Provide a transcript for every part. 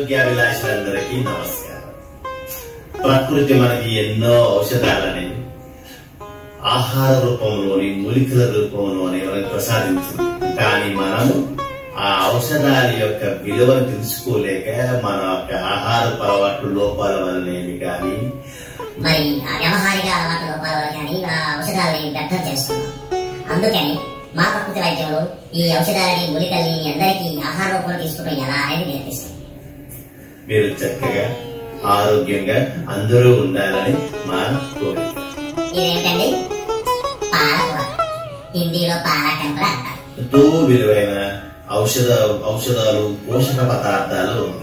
ఆరోగ్యాభిలాషులందరికీ నమస్కారం ప్రకృతి మనకి ఎన్నో ఔషధాలని ఆహార రూపంలోని మూలికల రూపంలోని మనకు ప్రసాదించింది కానీ మనము ఆ ఔషధాల యొక్క విలువను తెలుసుకోలేక మన యొక్క ఆహార అలవాట్లు లోపాల వలనేమి కానీ మరి ఆ వ్యవహారిక అలవాటు లోపాల వల్ల కానీ ఆ ఔషధాలని వ్యర్థం చేస్తున్నాం అందుకని మా ప్రకృతి వైద్యంలో ఈ ఔషధాలని మూలికల్ని మీ అందరికీ ఆహార రూపంలో తీసుకోవడం ఎలా అనేది నేర్పిస్తాం మీరు చక్కగా ఆరోగ్యంగా అందరూ ఉండాలని మా కోరిక ఇదేంటండి పాలకూర హిందీలో పాలక్ అని కూడా అంటారు ఎంతో విలువైన ఔషధ ఔషధాలు పోషక పదార్థాలు ఉన్నాయి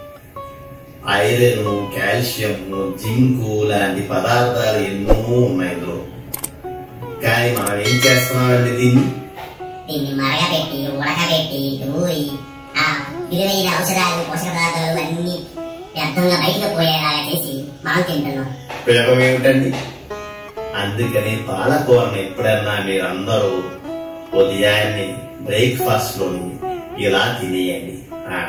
ఐరన్ కాల్షియం జింకు లాంటి పదార్థాలు ఎన్నో ఉన్నాయి ఇందులో కానీ మనం ఏం చేస్తున్నామండి దీన్ని దీన్ని మరగబెట్టి ఉడకబెట్టి నూరి ఆ విలువైన ఔషధాలు పోషక పదార్థాలు అన్ని వ్యర్థంగా బయటకు పోయేలాగా చేసి మనం తింటున్నాం ఉపయోగం ఏమిటండి అందుకని పాలకూరని ఎప్పుడన్నా మీరు అందరూ ఉదయాన్నే బ్రేక్ఫాస్ట్ లోని ఇలా తినేయండి ఆ,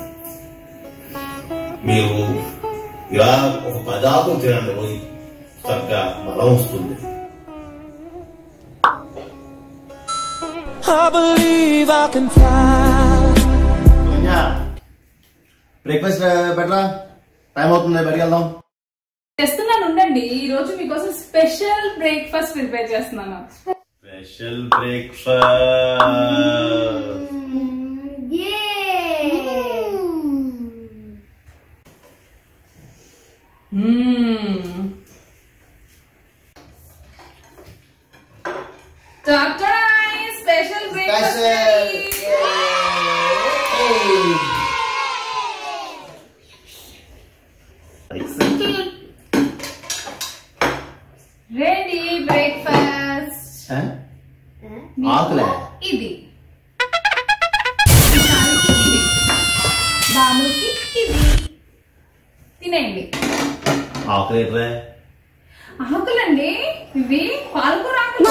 మీరు ఇలా ఒక పదాకు తినండి రోజు చక్కగా బలం వస్తుంది I believe I can fly. Breakfast పెట్టరా టైం అవుతుంది బయటికి వెళ్దాం చేస్తున్నాను ఉండండి ఈ రోజు మీకోసం స్పెషల్ బ్రేక్ఫాస్ట్ ప్రిపేర్ చేస్తున్నాను special breakfast special breakfast ready breakfast ఆకులే ఇది ఇది. భానుకి ఇది తినేయండి ఆకులేట్రా ఆకులండి ఇవి పాలకూర ఆకులు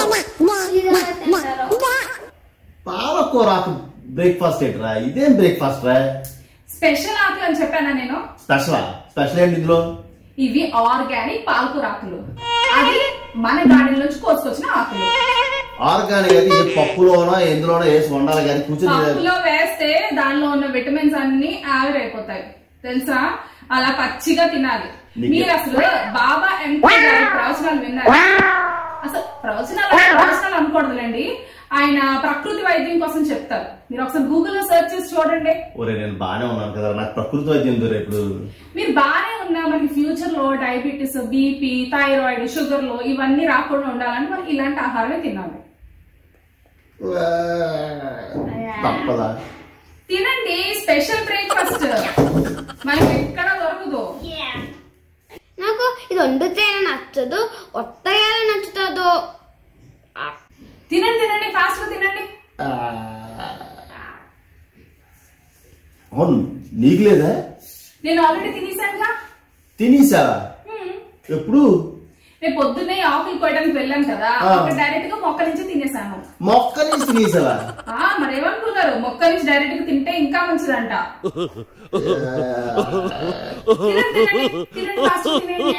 పాలకూర ఆకు బ్రేక్ఫాస్ట్ ఏంట్రా ఇదేం బ్రేక్ఫాస్ట్ రా స్పెషల్ ఆకులు అని చెప్పానా నేను స్పెషల్ స్పెషల్ ఏంటి ఇందులో ఇవి ఆర్గానిక్ పాలకూర ఆకులు అది మన గార్డెన్ నుంచి కోసుకొచ్చిన ఆకులు ఆర్గానిక్ అయితే ఇది పప్పులోనో ఎందులోనో వేసి వండాలి కానీ కూర్చొని పప్పులో వేస్తే దానిలో ఉన్న విటమిన్స్ అన్ని ఆవిరైపోతాయి తెలుసా అలా పచ్చిగా తినాలి నీకు- మీరు అసలు బాబా ఎంపీ గారి ప్రవచనాలు విన్నారు అసలు ప్రవచనాలు అంటే ప్రవచనాలు అనుకోవద్దులేండి ఆయన ప్రకృతి వైద్యం కోసం చెప్తారు మీరు ఒకసారి గూగుల్లో సెర్చ్ చేసి చూడండి ఒరే నేను బాగానే ఉన్నాను కదా నాకు ప్రకృతి వైద్యం దొరే ఇప్పుడు మీరు బాగానే ఉన్నా మనకి ఫ్యూచర్ లో డయాబెటీస్ బీపీ థైరాయిడ్ షుగర్ లో ఇవన్నీ రాకుండా ఉండాలంటే మనకి ఇలాంటి ఆహారమే తినాలి తప్పదా తినండి స్పెషల్ బ్రేక్ఫాస్ట్ మనకి ఎక్కడ దొరకదు నాకు ఇది వండితేనే నచ్చదు ఒత్తగానే నచ్చుతుందో తినండి తినండి ఫాస్ట్ గా తినండి అవును నీకు లేదా నేను ఆల్రెడీ తినేసానుగా తినేసావా హ్మ్. ఎప్పుడు నేను పొద్దున్నే ఆకులు కోయడానికి వెళ్ళాను కదా ఆ. అక్కడ డైరెక్ట్ గా మొక్క నుంచి తినేసాను మొక్క నుంచి తినేసావా ఆ మరేమనుకున్నారు మొక్క నుంచి డైరెక్ట్ గా తింటే ఇంకా మంచిదంట తినండి తినండి తినండి ఫాస్ట్ తినండి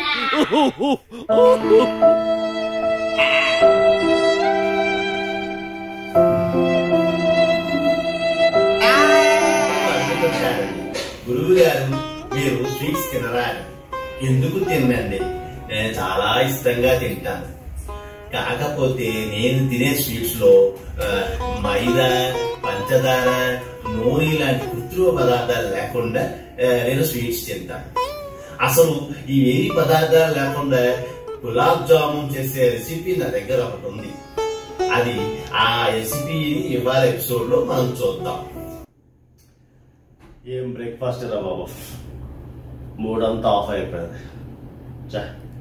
గురువు గారు మీరు స్వీట్స్ తినరా అని. ఎందుకు తినండి నేను చాలా ఇష్టంగా తింటాను కాకపోతే నేను తినే స్వీట్స్ లో ఆ, మైదా పంచదార నూనె లాంటి కృత్రిమ పదార్థాలు లేకుండా ఆ, నేను స్వీట్స్ తింటాను అసలు ఈ ఏవి పదార్థాలు లేకుండా గులాబ్ జామున్ చేసే రెసిపీ నా దగ్గర ఒకటి ఉంది అది ఆ రెసిపీని ఇవాళ ఎపిసోడ్ లో మనం చూద్దాం ఏం బ్రేక్ఫాస్ట్ రా బాబు మూడంతా ఆఫ్ అయిపోయింది చా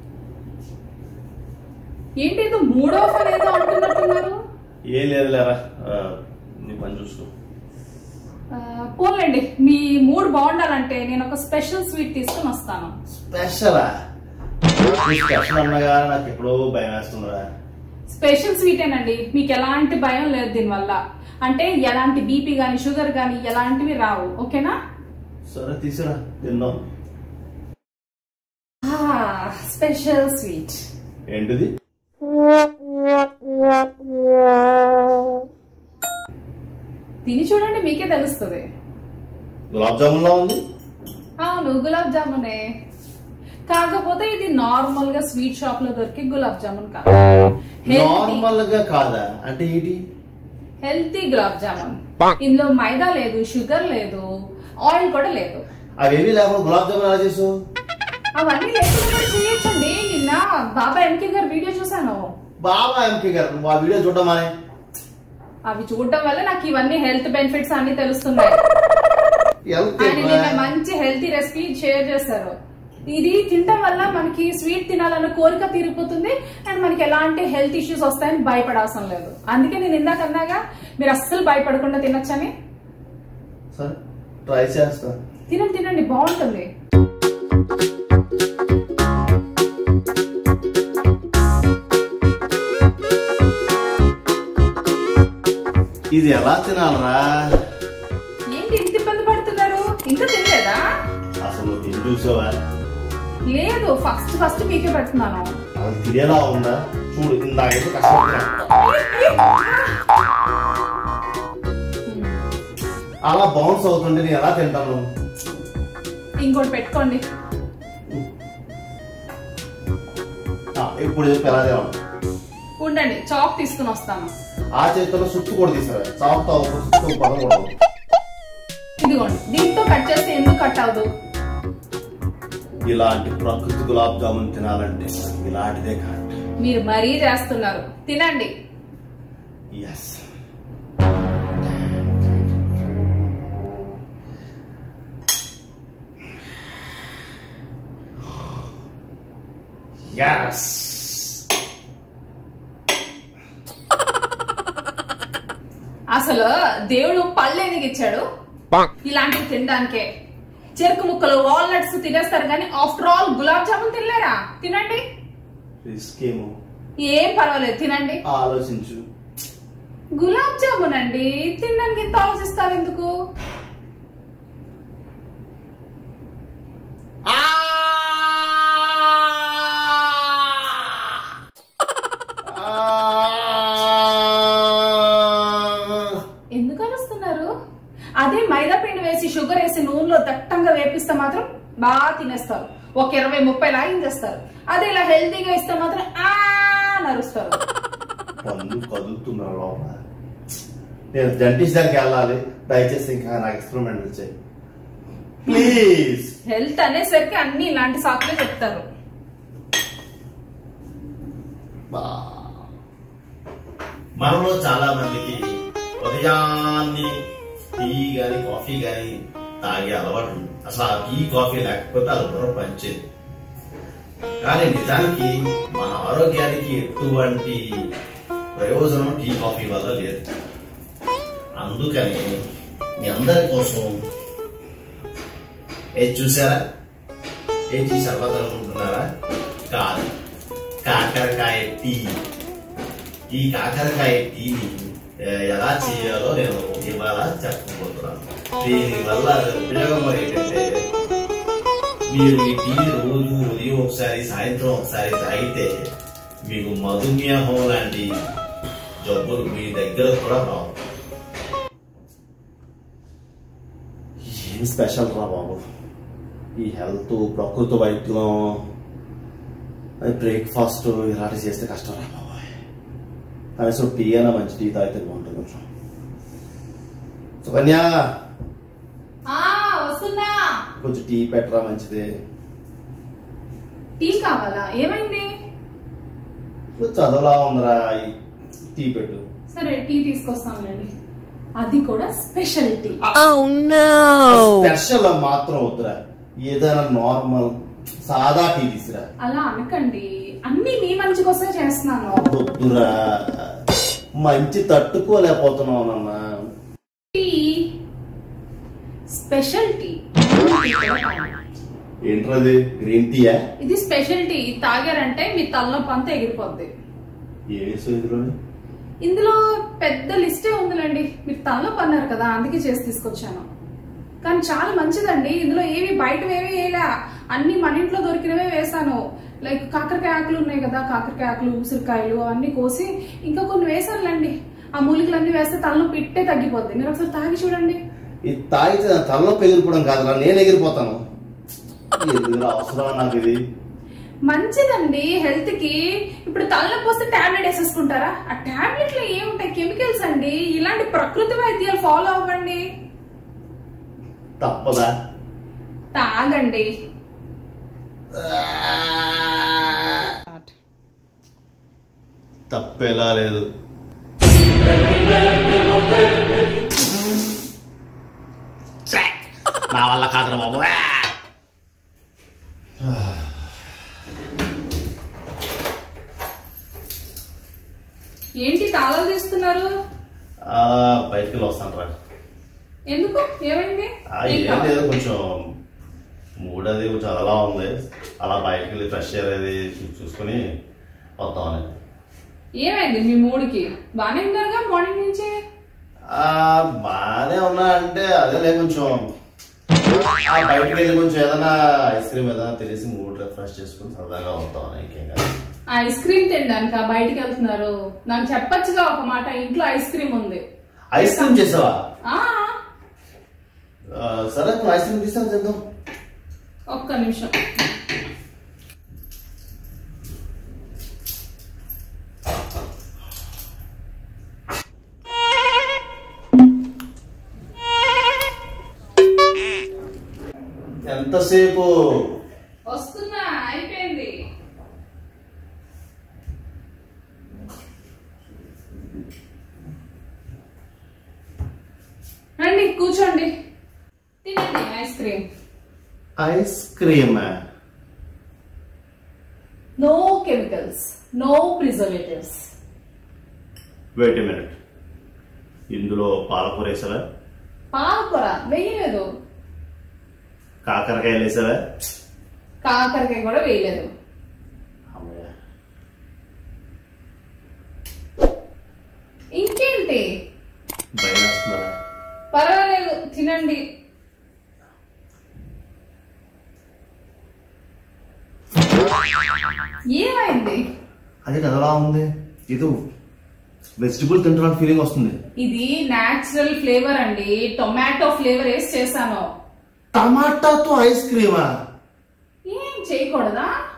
ఏంటి ఏదో మూడో ఫోన్ ఏదో అనుకున్నట్టున్నారు ఏం లేదు లేరా ఆ, నీ పని చూసుకో ఆ, పోన్లేండి మీ మూడ్ బాగుండాలంటే నేను ఒక స్పెషల్ స్వీట్ తీసుకుని వస్తాను స్పెషలా స్పెషల్ అన్నగా నాకు ఎప్పుడో భయం వేస్తుందిరా స్పెషల్ స్వీటేనండి మీకు ఎలాంటి భయం లేదు దీనివల్ల అంటే ఎలాంటి బీపీ గాని షుగర్ గాని ఎలాంటివి రావు ఓకేనా సరే తీసురా తిన్నాం స్పెషల్ స్వీట్ ఏంటిది తిని చూడండి మీకే తెలుస్తుంది గులాబ్ జామున్ లా ఉంది అవును గులాబ్ జామునే కాకపోతే ఇది నార్మల్ గా స్వీట్ షాప్ లో దొరికే గులాబ్ జామున్ కాదు హెల్తీ నార్మల్ గా కాదా అంటే ఏంటి హెల్తీ గులాబ్ జామున్ ఇందులో మైదా లేదు షుగర్ లేదు ఆయిల్ కూడా లేదు అవేవి లేకుండా గులాబ్ జామున్ ఎలా చేసావు అవన్నీ లేకుండా కూడా చేయొచ్చండి నిన్న బాబా ఎంకే గారు వీడియో చూసాను బాబా ఎంకే గారు నువ్వు ఆ వీడియో చూడమానే అవి చూడటం వల్ల నాకు ఇవన్నీ హెల్త్ బెనిఫిట్స్ అన్ని తెలుస్తున్నాయి ఆయన నిన్న మంచి హెల్తీ రెసిపీ షేర్ చేశారు ఇది తినటం వల్ల మనకి స్వీట్ తినాలన్న కోరిక తీరిపోతుంది అండ్ మనకి ఎలాంటి హెల్త్ ఇష్యూస్ వస్తాయని భయపడాల్సిన లేదు అందుకే నేను ఇందాక అన్నాగా మీరు అస్సలు భయపడకుండా తినొచ్చని సరే ట్రై చేస్తా తినండి తినండి బాగుంటుంది ఇది ఎలా తినాలరా ఏంటి ఇంత ఇబ్బంది పడుతున్నారు ఇంకా తినలేదా అసలు నువ్వు తిని చూసావా లేదు ఫస్ట్ ఫస్ట్ మీకే పెడుతున్నాను అది తినేలా ఉందా చూడు ఇందాక కష్టపడుతున్నా అలా బౌన్స్ అవుతుంటే నేను ఎలా తింటాను ఇంకోటి పెట్టుకోండి ఆ, ఇప్పుడు చెప్పి ఎలా తినాలి ఉండండి చాక్ తీసుకుని వస్తాను ఆ చేతిలో సుత్తు కూడా తీసారా చాకుతో సుత్తు పదకూడదు ఇదిగోండి దీంతో కట్ చేస్తే ఎందుకు కట్ అవ్వదు ఇలాంటి ప్రకృతి గులాబ్ జామున్ తినాలంటే ఇలాంటిదే కాదు మీరు మరీ చేస్తున్నారు తినండి ఎస్ ఎస్ అసలు దేవుడు పళ్ళు ఎందుకు ఇచ్చాడు ఇలాంటివి తినడానికే చెరుకు ముక్కలు వాల్నట్స్ తినేస్తారు కానీ ఆఫ్టర్ ఆల్ గులాబ్ జామున్ తినలేరా తినండి రిస్క్ ఏమో ఏం పర్వాలేదు తినండి ఆలోచించు గులాబ్ జామున్ అండి తినడానికి ఎంత ఆలోచిస్తారు ఎందుకు ఎందుకు అరుస్తున్నారు అదే మైదా పిండి వేసి షుగర్ వేసి నూనెలో దట్టంగా వేపిస్తే మాత్రం బాగా తినేస్తారు ఒక ఇరవై ముప్పై లాగించేస్తారు అదే ఇలా హెల్తీగా ఇస్తే మాత్రం ఆ నరుస్తారు పళ్ళు కదులుతున్నారు లోపల నేను డెంటిస్ట్ దగ్గరికి వెళ్ళాలి దయచేసి ఇంకా నాకు ఎక్స్పెరిమెంట్ వచ్చాయి ప్లీజ్ హెల్త్ అనేసరికి అన్ని ఇలాంటి సాకులే చెప్తారు మనలో చాలా మందికి ఉదయాన్నే టీ గాని కాఫీ గాని తాగే అలవాటు ఉంది అసలు ఆ టీ కాఫీ లేకపోతే అది బుర్ర పనిచేది కానీ నిజానికి మన ఆరోగ్యానికి ఎటువంటి ప్రయోజనం టీ కాఫీ వల్ల లేదు అందుకని మీ అందరి కోసం ఏది చూసారా ఏది సర్వతం అనుకుంటున్నారా కాదు కాకరకాయ టీ ఈ కాకరకాయ టీని ఆ, ఎలా చేయాలో నేను ఇవాళ చెప్పబోతున్నాను దీని వల్ల ఉపయోగం ఏంటంటే మీరు ఈ టీ రోజు ఉదయం ఒకసారి సాయంత్రం ఒకసారి తాగితే మీకు మధుమేహం లాంటి జబ్బులు మీ దగ్గర కూడా రావు ఏం స్పెషల్ రా బాబు ఈ హెల్త్ ప్రకృతి వైద్యం బ్రేక్ఫాస్ట్ ఇలాంటి చేస్తే కష్టం రా బాబాయ్ కనీసం టీ అయినా మంచి టీ తాగితే బాగుంటుంది కొంచెం సుకన్య ఆ వస్తున్నా కొంచెం టీ పెట్టరా మంచిది టీ కావాలా ఏమైంది ఇప్పుడు చదవలా ఉందిరా ఈ టీ పెట్టు సరే టీ తీసుకొస్తానులేండి అది కూడా special tea Oh no! Special మాత్రం వద్దురా ఏదైనా నార్మల్ సాదా టీ తీసురా అలా అనకండి అన్ని మీ మంచి కోసమే చేస్తున్నాను వద్దురా మంచి తట్టుకోలేకపోతున్నావు నాన్న టీ స్పెషల్ టీ ఏంట్రది గ్రీన్ టీయా ఇది స్పెషల్ టీ ఇది తాగారంటే మీ తలనొప్పి అంతా ఎగిరిపోద్ది ఏమేసో ఇందులోని ఇందులో పెద్ద లిస్టే ఉందిలేండి మీరు తలనొప్పి అన్నారు కదా అందుకే చేసి తీసుకొచ్చాను కానీ చాలా మంచిదండి ఇందులో ఏవి బయట ఏవి వేయలే అన్ని మన ఇంట్లో దొరికినవే వేసాను లైక్ కాకరకాయ ఆకులు ఉన్నాయి కదా కాకరకాయ ఆకులు ఉసిరికాయలు అవన్నీ కోసి ఇంకా కొన్ని వేసానులేండి ఆ మూలికలన్నీ వేస్తే తలనొప్పి ఇట్టే తగ్గిపోద్ది మీరు ఒకసారి తాగి చూడండి ఇది తాగితే నా తలనొప్పి ఎగిరిపోవడం కాదురా నేను ఎగిరిపోతాను ఎందుకురా అవసరమా నాకు ఇది మంచిదండి హెల్త్ కి ఇప్పుడు తలనొప్పి వస్తే టాబ్లెట్ వేసేసుకుంటారా ఆ టాబ్లెట్ లో ఏముంటాయి కెమికల్స్ అండి ఇలాంటి ప్రకృతి వైద్యాలు ఫాలో అవ్వండి తప్పదా తాగండి తప్పేలా లేదు నా వల్ల కాదురా బాబు ఏంటి తాళాలు తీస్తున్నారు ఆ, బయటికి వెళ్ళి వస్తాను రా ఎందుకు ఏమైంది ఆ, ఏం ఏం కావాలి? లేదు కొంచెం మూడ్ అది కొంచెం అలా ఉంది అలా బయటికి వెళ్ళి ఫ్రెష్ ఎయిర్ అది చూ- చూసుకొని వద్దామని ఏమైంది మీ మూడుకి బానే ఉన్నారుగా మార్నింగ్ నుంచి ఆ, బాగానే ఉన్నా అంటే అదే లే కొంచెం ఆ, బయటికి వెళ్ళి కొంచెం ఏదైనా ఐస్ క్రీమ్ ఏదైనా తెలిసి మూడ్ రిఫ్రెష్ చేసుకుని సరదాగా వద్దామని ఇంకేం కాదు ఐస్ క్రీమ్ తినడానికి బయటికి వెళ్తున్నారు నాకు చెప్పొచ్చుగా ఒక మాట ఇంట్లో ఐస్ క్రీమ్ ఉంది ఐస్ క్రీమ్ చేసావా ఆ ఆ, సరే నువ్వు ఐస్ క్రీమ్ తీసాను చేద్దాం ఒక్క నిమిషం ఎంతసేపు వస్తున్నా అయిపోయింది రండి కూర్చోండి తినండి ice cream ice cream no chemicals no preservatives wait minute ఇందులో పాలకూర వేసావా పాలకూర వేయలేదు కాకరకాయలు వేసావా కాకరకాయ కూడా వేయలేదు అమ్మయ్య. ఇంకేంటి భయం వేస్తుందా పర్వాలేదు తినండి ఏమైంది అది అదలా ఉంది ఇది వెజిటబుల్ తింటున్న ఫీలింగ్ వస్తుంది ఇది నాచురల్ ఫ్లేవర్ అండి టొమాటో ఫ్లేవర్ వేసి చేశాను టమాటాతో ఐస్ క్రీమా ఏం చేయకూడదా